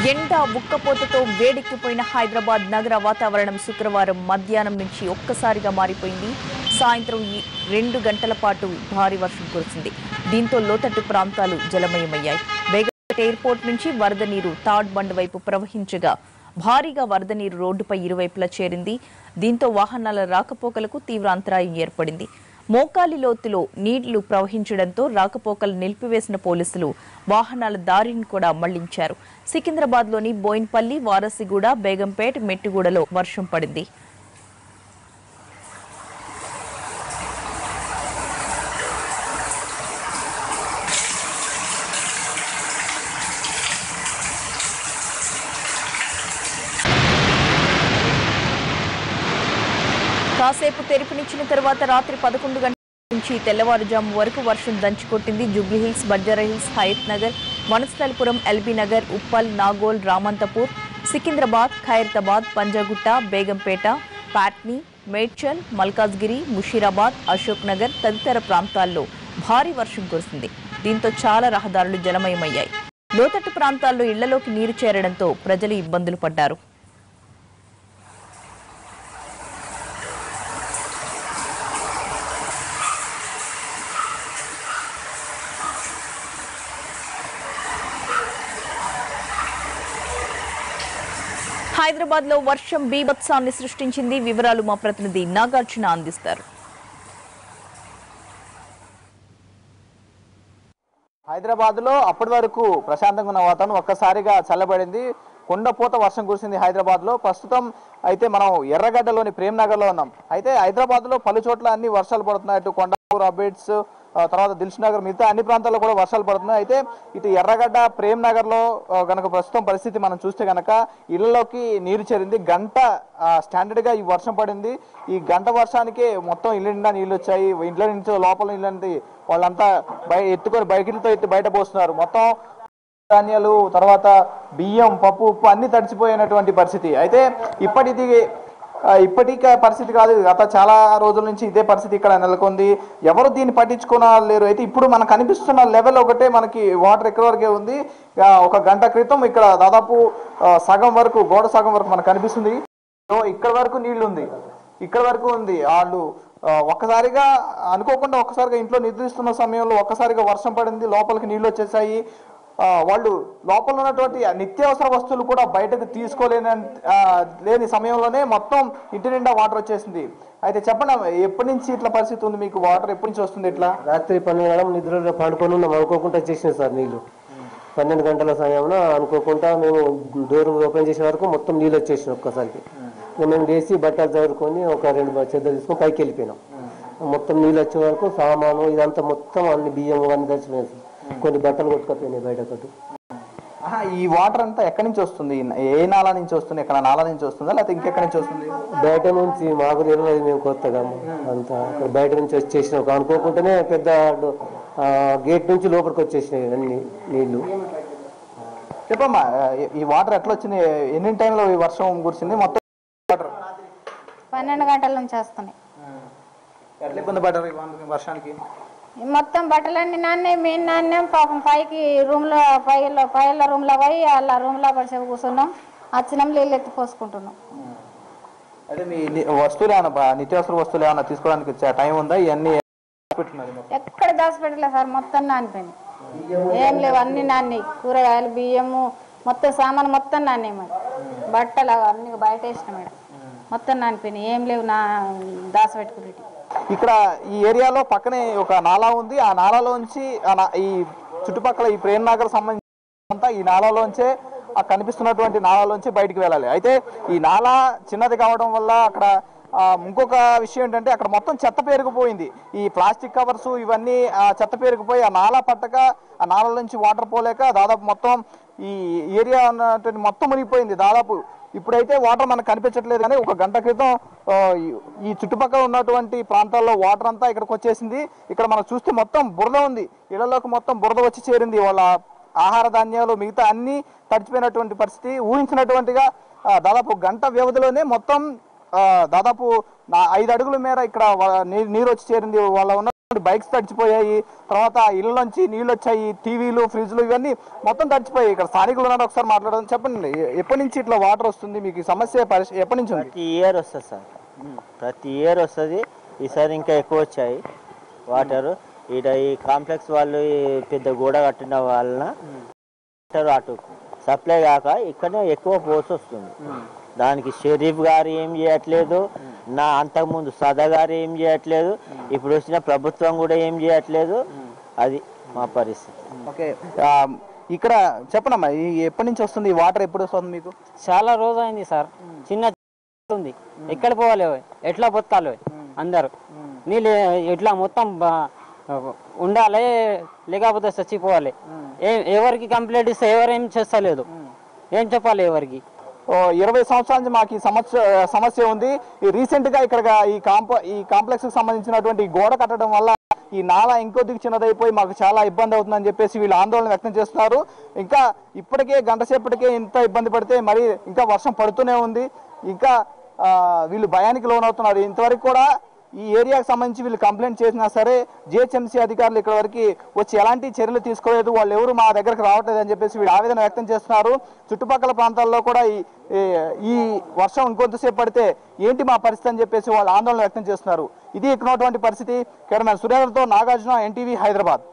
ఎండ ఉక్కపోతతో వేడెక్కిపోయిన హైదరాబాద్ నగర వాతావరణం శుక్రవారం మధ్యాహ్నం నుంచి ఒక్కసారిగా మారిపోయింది సాయంత్రం ఈ రెండు గంటల పాటు భారీ వర్షం కురిసింది దీంతో లోతట్టు ప్రాంతాలు జలమయమయ్యాయి బేగంపేట ఎయిర్పోర్ట్ నుంచి వరద నీరు తాడ్ బండ్ వైపు ప్రవహించగా భారీగా వరద నీరు రోడ్డుపై ఇరువైపులా చేరింది దీంతో వాహనాల రాకపోకలకు తీవ్ర అంతరాయం ఏర్పడింది మోకాలి లోతులో నీళ్లు ప్రవహించడంతో రాకపోకలు నిలిపివేసిన పోలీసులు వాహనాల దారిని కూడా మళ్లించారు సికింద్రాబాద్లోని బోయిన్పల్లి వారసిగూడ బేగంపేట్ మెట్టిగూడలో వర్షం పడింది కాసేపు తెరిపినిచ్చిన తర్వాత రాత్రి పదకొండు గంటల నుంచి తెల్లవారుజాము వరకు వర్షం దంచుకొట్టింది జూబ్లీహిల్స్ బంజారాహిల్స్ హయత్ నగర్ వనస్థలపురం ఎల్బీ నగర్ ఉప్పల్ నాగోల్ రామంతపూర్ సికింద్రాబాద్ ఖైరతాబాద్ పంజాగుట్ట బేగంపేట పాట్నీ మేడ్చల్ మల్కాజ్గిరి ముషీరాబాద్ అశోక్ నగర్ తదితర ప్రాంతాల్లో భారీ వర్షం కురిసింది దీంతో చాలా రహదారులు జలమయమయ్యాయి లోతట్టు ప్రాంతాల్లో ఇళ్లలోకి నీరు చేరడంతో ప్రజలు ఇబ్బందులు పడ్డారు హైదరాబాద్ లో వర్షం బీభత్సాన్ని సృష్టించింది వివరాలు మా ప్రతినిధి నాగార్జున అందిస్తారు హైదరాబాద్ లో అప్పటి వరకు ప్రశాంతంగా ఉన్న వాతావరణం ఒక్కసారిగా చల్లబడింది కొండపోత వర్షం కురిసింది హైదరాబాద్ లో ప్రస్తుతం అయితే మనం ఎర్రగడ్డలోని ప్రేమ్ నగర్ లో ఉన్నాం అయితే హైదరాబాద్ లో పలు చోట్ల అన్ని వర్షాలు పడుతున్నాయి అటు కొండాపూర్ అబిడ్స్ ఆ తర్వాత దిల్సు నగర్ మిగతా అన్ని ప్రాంతాల్లో కూడా వర్షాలు పడుతున్నాయి అయితే ఇటు ఎర్రగడ్డ ప్రేమ్ నగర్ లో ఆ, గనక ప్రస్తుతం పరిస్థితి మనం చూస్తే గనక ఇళ్లలోకి నీరు చేరింది గంట ఆ, స్టాండర్డ్ గా ఈ వర్షం పడింది ఈ గంట వర్షానికి మొత్తం ఇల్లు నిండా నీళ్ళు వచ్చాయి ఇంట్లో నుంచి లోపల ఇల్లు అనేది వాళ్ళంతా బయ ఎత్తుకొని బైకిలతో ఎత్తి బయట పోస్తున్నారు మొత్తం ధాన్యాలు తర్వాత బియ్యం పప్పు ఉప్పు అన్ని తడిచిపోయినటువంటి పరిస్థితి అయితే ఇప్పటిది ఆ, ఇప్పటికే పరిస్థితి కాదు గత చాలా రోజుల నుంచి ఇదే పరిస్థితి ఇక్కడ నెలకొంది ఎవరు దీన్ని పట్టించుకున్న లేరు అయితే ఇప్పుడు మనకు కనిపిస్తున్న లెవెల్ ఒకటే మనకి వాటర్ ఎక్కడి వరకే ఉంది ఆ, ఒక గంట క్రితం ఇక్కడ దాదాపు ఆ, సగం వరకు గోడ సగం వరకు మనకు కనిపిస్తుంది సో ఇక్కడ వరకు నీళ్లు ఉంది ఇక్కడ వరకు ఉంది వాళ్ళు ఆ, ఒక్కసారిగా అనుకోకుండా ఒక్కసారిగా ఇంట్లో నిద్రిస్తున్న సమయంలో ఒక్కసారిగా వర్షం పడింది లోపలికి నీళ్లు వచ్చేసాయి ఆ, వాళ్ళు లోపల ఉన్నటువంటి ఆ నిత్యావసర వస్తువులు కూడా బయటకు తీసుకోలేని ఆ, లేని సమయంలోనే మొత్తం ఇంటి నిండా వాటర్ వచ్చేసింది అయితే చెప్పండి అమ్మ, ఎప్పటి నుంచి ఇట్లా పరిస్థితి ఉంది మీకు వాటర్ ఎప్పటి నుంచి వస్తుంది ఇట్లా రాత్రి పన్నెండు గంటల నిద్రలో పండుకొని ఉన్నాం అనుకోకుండా వచ్చేసినాయి సార్ నీళ్లు పన్నెండు గంటల సమయంలో అనుకోకుండా మేము డోర్ ఓపెన్ చేసే వరకు మొత్తం నీళ్ళు వచ్చేసినాయి ఒక్కసారికి ఇక మేము లేచి బట్టలు చదువుకొని ఒక రెండు బ- చెద్దలు తీసుకొని పైకి వెళ్ళిపోయినాం మొత్తం నీళ్ళు వచ్చే వరకు సామాను ఇదంతా మొత్తం అన్ని బియ్యం అన్ని తెచ్చిపోయింది సార్ కొన్ని బట్టలు కొట్టుకపోయినాయి బయట ఒకటి ఆహా, ఈ వాటర్ అంతా ఎక్కడి నుంచి వస్తుంది ఏ నాలా నుంచి వస్తుంది ఎక్కడ నాలా నుంచి వస్తుందా లేకపోతే ఇంకెక్కడి నుంచి వస్తుంది బయట నుంచి మాకు తెలియదు మేము కొత్తగా అంతా అక్కడ బయట నుంచి వచ్చేసినాం ఒక అనుకోకుండానే పెద్ద డో- ఆ, గేట్ నుంచి లోపలికి వచ్చేసినాయి అన్ని నీళ్లు చెప్పమ్మా ఈ- ఈ వాటర్ ఎట్లా వచ్చింది ఎన్ని టైంలో ఈ వర్షం కురిసింది మొత్తం వాటర్ పన్నెండు గంటల నుంచి వస్తున్నాయి ఎట్లా ఇబ్బంది పడ్డారు ఈ వాన- వర్షానికి ఈ మొత్తం బట్టలన్నీ నాన్నే మేము నాన్నేం పాపం పైకి రూమ్లో పైలో పైల రూమ్లో పోయి అలా రూమ్లో పడిసేపు కూర్చున్నాం వచ్చినాం నీళ్ళు ఎత్తి పోసుకుంటున్నాం అదే మీ ని- వస్తువులు ఏమైనా బా- నిత్యావసర వస్తువులు ఏమైనా తీసుకోవడానికి చ- టైం ఉందా ఇవన్నీ పెట్టున్నారు మొత్తం. ఎక్కడ దాచిపెట్టలే సార్ మొత్తం నానిపోయింది ఏం లేవు అన్ని నాన్ని కూరగాయలు బియ్యము మొత్తం సామాన్ మొత్తం నాన్నే మరి బట్టలు అన్ని బయట వేసిన మేడం మొత్తం నానిపోయినాయి ఏం లేవు నా దాచిపెట్టుకునేటి ఇక్కడ ఈ ఏరియాలో పక్కనే ఒక నాలా ఉంది ఆ నాలాలోంచి ఆ నా- ఈ చుట్టుపక్కల ఈ ప్రేమ్ నగర్ సంబంధించి అంతా ఈ నాలాలోంచే ఆ కనిపిస్తున్నటువంటి నాలాలోంచి బయటికి వెళ్ళాలి అయితే ఈ నాలా చిన్నది కావడం వల్ల అక్కడ ఆ, ఇంకొక విషయం ఏంటంటే అక్కడ మొత్తం చెత్త పేరుకుపోయింది ఈ ప్లాస్టిక్ కవర్స్ ఇవన్నీ ఆ చెత్త పేరుకుపోయి ఆ నాలా పట్టక ఆ నాలా నుంచి వాటర్ పోలేక దాదాపు మొత్తం ఈ ఏరియా ఉన్నటువంటి మొత్తం మునిగిపోయింది దాదాపు ఇప్పుడైతే వాటర్ మనకు కనిపించట్లేదు కానీ ఒక గంట క్రితం ఆ, ఈ- ఈ చుట్టుపక్కల ఉన్నటువంటి ప్రాంతాల్లో వాటర్ అంతా ఇక్కడికి వచ్చేసింది ఇక్కడ మనం చూస్తే మొత్తం బురద ఉంది ఇళ్లలోకి మొత్తం బురద వచ్చి చేరింది వాళ్ళ ఆహార ధాన్యాలు మిగతా అన్ని తడిచిపోయినటువంటి పరిస్థితి ఊహించినటువంటిగా ఆ, దాదాపు గంట వ్యవధిలోనే మొత్తం ఆ, దాదాపు నా ఐదు అడుగుల మేర ఇక్కడ వా- నీ- నీరు వచ్చి చేరింది వాళ్ళ ఉన్న బైక్స్ తడిచిపోయాయి తర్వాత ఇళ్ళలోంచి నీళ్ళు వచ్చాయి టీవీలు ఫ్రిడ్జ్లు ఇవన్నీ మొత్తం తడిచిపోయాయి ఇక్కడ స్థానికులు ఉన్నారు ఒకసారి మాట్లాడడం చెప్పండి ఎ- ఎప్పటి నుంచి ఇట్లా వాటర్ వస్తుంది మీకు ఈ సమస్య పరిస్థితి ఎప్పటి నుంచి ఉంది ప్రతి ఇయర్ వస్తుంది సార్ ప్రతి ఇయర్ వస్తుంది ఈసారి ఇంకా ఎక్కువ వచ్చాయి వాటర్ ఈడ ఈ కాంప్లెక్స్ వాళ్ళు ఈ పెద్ద గోడ కట్టిన వలన వాటర్ అటు సప్లై కాక ఇక్కడనే ఎక్కువ పోసి వస్తుంది దానికి షరీఫ్ గారు ఏం చేయట్లేదు నా అంతకుముందు సదా గారు ఏం చేయట్లేదు ఇప్పుడు వచ్చిన ప్రభుత్వం కూడా ఏం చేయట్లేదు అది మా పరిస్థితి ఓకే ఆ, ఇక్కడ చెప్పనమ్మా ఈ ఎప్పటి నుంచి వస్తుంది ఈ వాటర్ ఎప్పుడు వస్తుంది మీకు చాలా రోజు అయింది సార్ చిన్న ఉంది ఎక్కడ పోవాలి ఎట్లా బతకాలి అందరు నీళ్ళు ఎట్లా మొత్తం బా- ఉండాలి లేకపోతే చచ్చిపోవాలి ఏ ఎవరికి కంప్లైంట్ ఇస్తే ఎవరేం చేస్తలేదు ఏం చెప్పాలి ఎవరికి ఓ, ఇరవై సంవత్సరాల నుంచి మాకు ఈ సమస్య సమస్య ఉంది ఈ రీసెంట్ గా ఇక్కడ ఈ కాంప ఈ కాంప్లెక్స్ కి సంబంధించినటువంటి ఈ గోడ కట్టడం వల్ల ఈ నాలా ఇంకో దిక్కు చిన్నదైపోయి మాకు చాలా ఇబ్బంది అవుతుందని చెప్పేసి వీళ్ళు ఆందోళన వ్యక్తం చేస్తున్నారు ఇంకా ఇప్పటికే గంట సేపటికే ఇంత ఇబ్బంది పడితే మరి ఇంకా వర్షం పడుతూనే ఉంది ఇంకా ఆ, వీళ్ళు భయానికి లోనవుతున్నారు ఇంతవరకు కూడా ఈ ఏరియాకి సంబంధించి వీళ్ళు కంప్లైంట్ చేసినా సరే జిహెచ్ఎంసీ అధికారులు ఇక్కడ వరకు వచ్చి ఎలాంటి చర్యలు తీసుకోలేదు వాళ్ళు ఎవరు మా దగ్గరకు రావట్లేదు అని చెప్పేసి వీళ్ళు ఆవేదన వ్యక్తం చేస్తున్నారు చుట్టుపక్కల ప్రాంతాల్లో కూడా ఈ ఈ- ఈ వర్షం ఇంకొంతసేపు పడితే ఏంటి మా పరిస్థితి అని చెప్పేసి వాళ్ళు ఆందోళన వ్యక్తం చేస్తున్నారు ఇది ఇక్కడ ఉన్నటువంటి పరిస్థితి కెమెరామెన్ సురేంద్రతో నాగార్జున ఎన్టీవీ హైదరాబాద్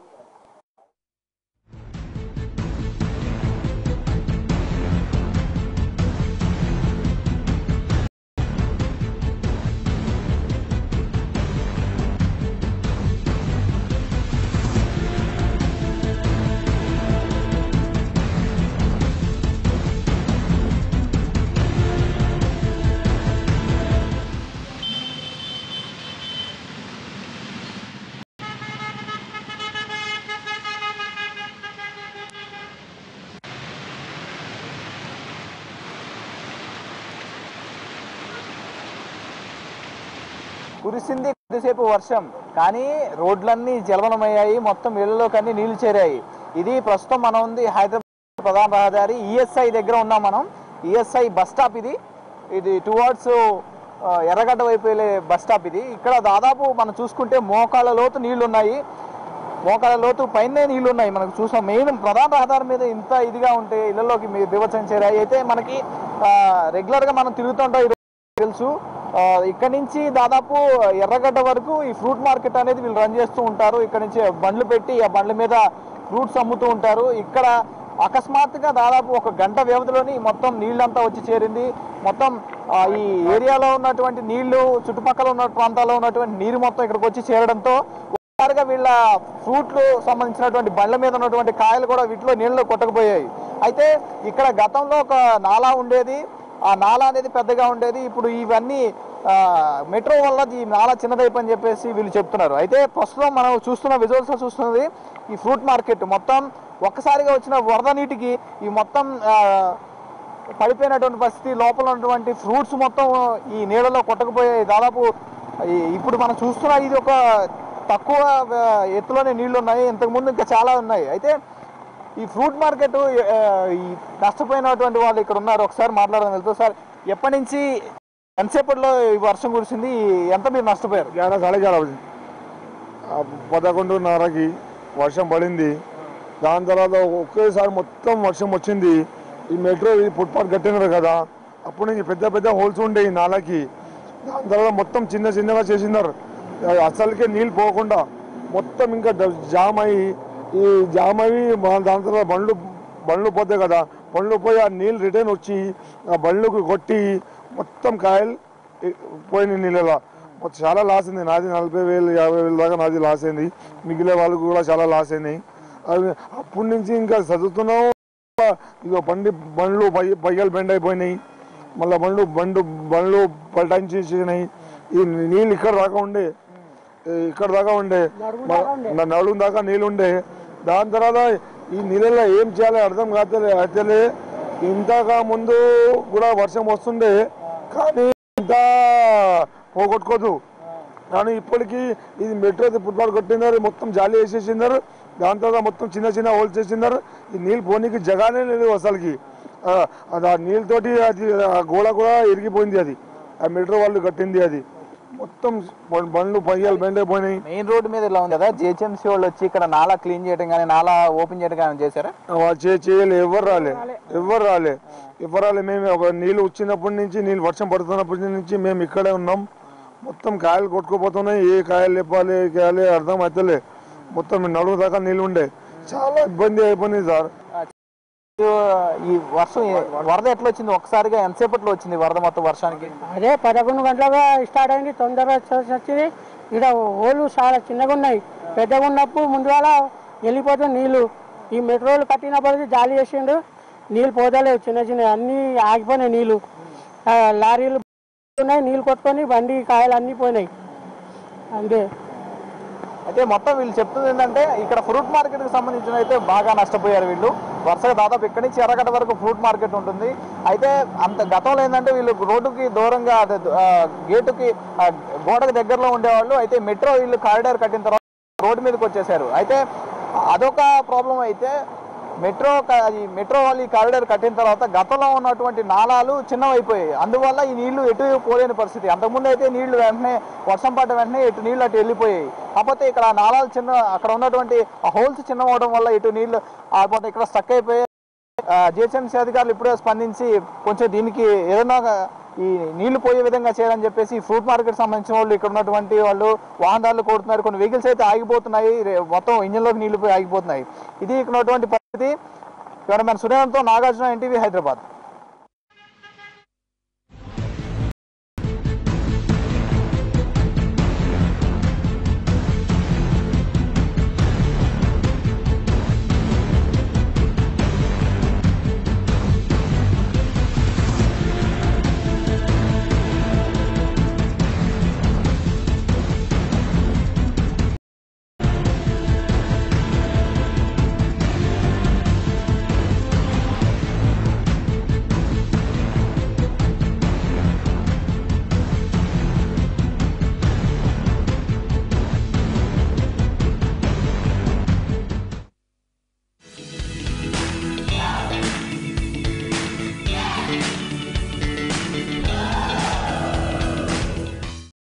కురిసింది కొద్దిసేపు వర్షం కానీ రోడ్లన్నీ జలవనమయ్యాయి మొత్తం ఇళ్లలోకి అన్ని నీళ్లు చేరాయి ఇది ప్రస్తుతం మనం ఉంది హైదరాబాద్ ప్రధాన రహదారి ఈఎస్ఐ దగ్గర ఉన్నాం మనం ఈఎస్ఐ బస్ స్టాప్ ఇది ఇది టువర్డ్స్ ఎర్రగడ్డ వైపు వెళ్ళే బస్ స్టాప్ ఇది ఇక్కడ దాదాపు మనం చూసుకుంటే మోకాళ్ళ లోతు నీళ్లు ఉన్నాయి మోకాళ్ళ లోతు పైనే నీళ్లు ఉన్నాయి మనకు చూసాం మెయిన్ ప్రధాన రహదారి మీద ఇంత ఇదిగా ఉంటే ఇళ్లలోకి మీ దివచం చేరాయి అయితే మనకి రెగ్యులర్ గా మనం తిరుగుతుంటాం ఈ తెలుసు ఆ, ఇక్కడ నుంచి దాదాపు ఎర్రగడ్డ వరకు ఈ ఫ్రూట్ మార్కెట్ అనేది వీళ్ళు రన్ చేస్తూ ఉంటారు ఇక్కడ నుంచి బండ్లు పెట్టి ఆ బండ్ల మీద ఫ్రూట్స్ అమ్ముతూ ఉంటారు ఇక్కడ అకస్మాత్తుగా దాదాపు ఒక గంట వ్యవధిలోని మొత్తం నీళ్ళంతా వచ్చి చేరింది మొత్తం ఆ, ఈ ఏరియాలో ఉన్నటువంటి నీళ్లు చుట్టుపక్కల ఉన్న ప్రాంతాల్లో ఉన్నటువంటి నీరు మొత్తం ఇక్కడికి వచ్చి చేరడంతో ఒక్కసారిగా వీళ్ళ ఫ్రూట్లు సంబంధించినటువంటి బండ్ల మీద ఉన్నటువంటి కాయలు కూడా వీటిలో నీళ్ళు కొట్టకపోయాయి అయితే ఇక్కడ గతంలో ఒక నాలా ఉండేది ఆ నాలా అనేది పెద్దగా ఉండేది ఇప్పుడు ఇవన్నీ ఆ, మెట్రో వల్ల ఈ నాలా చిన్నదైపోయి అని చెప్పేసి వీళ్ళు చెప్తున్నారు అయితే ప్రస్తుతం మనం చూస్తున్న విజువల్స్ చూస్తున్నది ఈ ఫ్రూట్ మార్కెట్ మొత్తం ఒక్కసారిగా వచ్చిన వరద నీటికి ఈ మొత్తం ఆ, పడిపోయినటువంటి పరిస్థితి లోపల ఉన్నటువంటి ఫ్రూట్స్ మొత్తం ఈ నీళ్ళలో కొట్టకపోయాయి దాదాపు ఈ- ఇప్పుడు మనం చూస్తున్న ఇది ఒక తక్కువ ఆ, ఎత్తులోనే నీళ్లు ఉన్నాయి ఇంతకుముందు ఇంకా చాలా ఉన్నాయి అయితే ఈ ఫ్రూట్ మార్కెట్ ఆ, ఈ నష్టపోయినటువంటి వాళ్ళు ఇక్కడ ఉన్నారు ఒకసారి మాట్లాడదాం వెళ్తూ సార్ ఎప్పటి నుంచి ఎంతసేపట్లో ఈ వర్షం కురిసింది ఎంత మీరు నష్టపోయారు గ్యారా సాడే గ్యారా బజే. ఆ పదకొండున్నరకి వర్షం పడింది దాని తర్వాత ఒకేసారి మొత్తం వర్షం వచ్చింది ఈ మెట్రో ఈ ఫుట్పాత్ కట్టినారు కదా అప్పుడు నుంచి పెద్ద పెద్ద హోల్స్ ఉండే ఈ నాలకి దాని తర్వాత మొత్తం చిన్న చిన్నగా చేసినారు ఆ, అసలుకే నీళ్ళు పోకుండా మొత్తం ఇంకా డ- జామ్ అయ్యి ఈ జామ్ అయ్యి మా- దాని తర్వాత బండ్లు బండ్లు పోతాయి కదా బండ్లు పోయి ఆ నీళ్ళు రిటర్న్ వచ్చి ఆ బండ్లకు కొట్టి మొత్తం కాయలు ఈ- పోయినాయి నీళ్ళలో మొత్తం చాలా లాస్ అయింది నాది నలభై వేలు యాభై వేలు దాకా నాది లాస్ అయింది మిగిలిన వాళ్ళకు కూడా చాలా లాస్ అయినాయి అవి అప్పటి నుంచి ఇంకా చదువుతున్నాం ఇక బండి బండ్లు బయ్య- బయ్యలు బెండ్ అయిపోయినాయి మళ్ళీ బండ్లు బండు బండ్లు పల్టాయించేసినాయి ఈ నీళ్ళు ఇక్కడ దాకా ఉండే ఈ ఇక్కడ దాకా ఉండే నా నడుము దాకా నీళ్ళు ఉండే దాని తర్వాత ఈ నీళ్ళలో ఏం చేయాలో అర్థం కాతలే అయితే ఇంతగా ముందు కూడా వర్షం వస్తుండే కానీ ఇంత పోగొట్టుకోదు కానీ ఇప్పటికీ ఇది మెట్రో ఫుట్బాల్ కొట్టినారు మొత్తం జాలి వేసేసినారు దాని తర్వాత మొత్తం చిన్న చిన్న హోల్స్ చేసినారు ఈ నీళ్ళు పోనీకి జగానే లేదు అసలుకి ఆ, అది ఆ నీళ్ళతోటి అది ఆ గోడ కూడా ఇరిగిపోయింది అది ఆ మెట్రో వాళ్ళు కట్టింది అది మొత్తం బం- బండ్లు పయ్యాలు బెండే పోయినాయి మెయిన్ రోడ్ మీద ఇలా ఉంది కదా జిహెచ్ఎంసీ వాళ్ళు వచ్చి ఇక్కడ నాలా క్లీన్ చేయడం కానీ నాలా ఓపెన్ చేయడం కానీ చేశారా వాళ్ళు చే చేయలే ఎవరు రాలే ఎవరు రాలే ఎవరు రాలే మేము ఒక నీళ్ళు వచ్చినప్పటి నుంచి నీళ్ళు వర్షం పడుతున్నప్పటి నుంచి మేము ఇక్కడే ఉన్నాం మొత్తం కాయలు కొట్టుకుపోతున్నాయి ఏ కాయలు లేపాలి ఏ కాయలు అర్థం అవుతలే మొత్తం నడుము దాకా నీళ్ళు ఉండే చాలా ఇబ్బంది అయిపోయింది సార్ ఈ వర్షం వరద ఎట్లా వచ్చింది ఒకసారిగా ఎంతసేపట్లో వచ్చింది వరద మొత్తం వర్షానికి అదే పదకొండు గంటలుగా స్టార్ట్ అయింది తొందరగా వచ్చి- వచ్చింది ఇక్కడ ఓళ్ళు చాలా చిన్నగా ఉన్నాయి పెద్దగా ఉన్నప్పుడు ముందుగాల వెళ్ళిపోతుంది నీళ్లు ఈ మెట్రోలు కట్టినప్పటికీ జాలి చేసిండు నీళ్ళు పోతలేవు చిన్న చిన్న అన్నీ ఆగిపోయినాయి నీళ్లు ఆ, లారీలు ఉన్నాయి నీళ్ళు కొట్టుకొని బండి కాయలు అన్నీ పోయినాయి అంతే అయితే మొత్తం వీళ్ళు చెప్తుంది ఏంటంటే ఇక్కడ ఫ్రూట్ మార్కెట్ కి సంబంధించిన అయితే బాగా నష్టపోయారు వీళ్ళు వరుసగా దాదాపు ఇక్కడి నుంచి ఎర్రగడ్డ వరకు ఫ్రూట్ మార్కెట్ ఉంటుంది అయితే అంత గతంలో ఏంటంటే వీళ్ళు రోడ్డుకి దూరంగా అదే, ఆ, గేటుకి ఆ, గోడకి దగ్గరలో ఉండేవాళ్ళు అయితే మెట్రో వీళ్ళు కారిడార్ కట్టిన తర్వాత రోడ్డు మీదకి వచ్చేసారు అయితే అదొక ప్రాబ్లం అయితే మెట్రో క- ఈ మెట్రో వాళ్ళు ఈ కారిడార్ కట్టిన తర్వాత గతంలో ఉన్నటువంటి నాలాలు చిన్నవైపోయాయి అందువల్ల ఈ నీళ్లు ఎటు పోలేని పరిస్థితి అంతకుముందు అయితే నీళ్లు వెంటనే వర్షం పడ్డ వెంటనే ఎటు నీళ్లు అటు వెళ్ళిపోయాయి కాకపోతే ఇక్కడ ఆ నాలాలు చిన్న అక్కడ ఉన్నటువంటి హోల్స్ చిన్న అవడం వల్ల ఇటు నీళ్లు కాకపోతే ఇక్కడ స్టక్ అయిపోయాయి జిహెచ్ఎంసీ అధికారులు ఇప్పుడే స్పందించి కొంచెం దీనికి ఏదైనా ఒక ఈ నీళ్లు పోయే విధంగా చేయాలని చెప్పేసి ఫ్రూట్ మార్కెట్ సంబంధించిన వాళ్ళు ఇక్కడ ఉన్నటువంటి వాళ్ళు వాహనాలు కొడుతున్నారు కొన్ని వెహికల్స్ అయితే ఆగిపోతున్నాయి రే- మొత్తం ఇంజన్లోకి నీళ్లు పోయి ఆగిపోతున్నాయి ఇది ఇక్కడ ఉన్నటువంటి పరిస్థితి కెమెరామెన్ సురేంద్రతో నాగార్జున ఎన్టీవీ హైదరాబాద్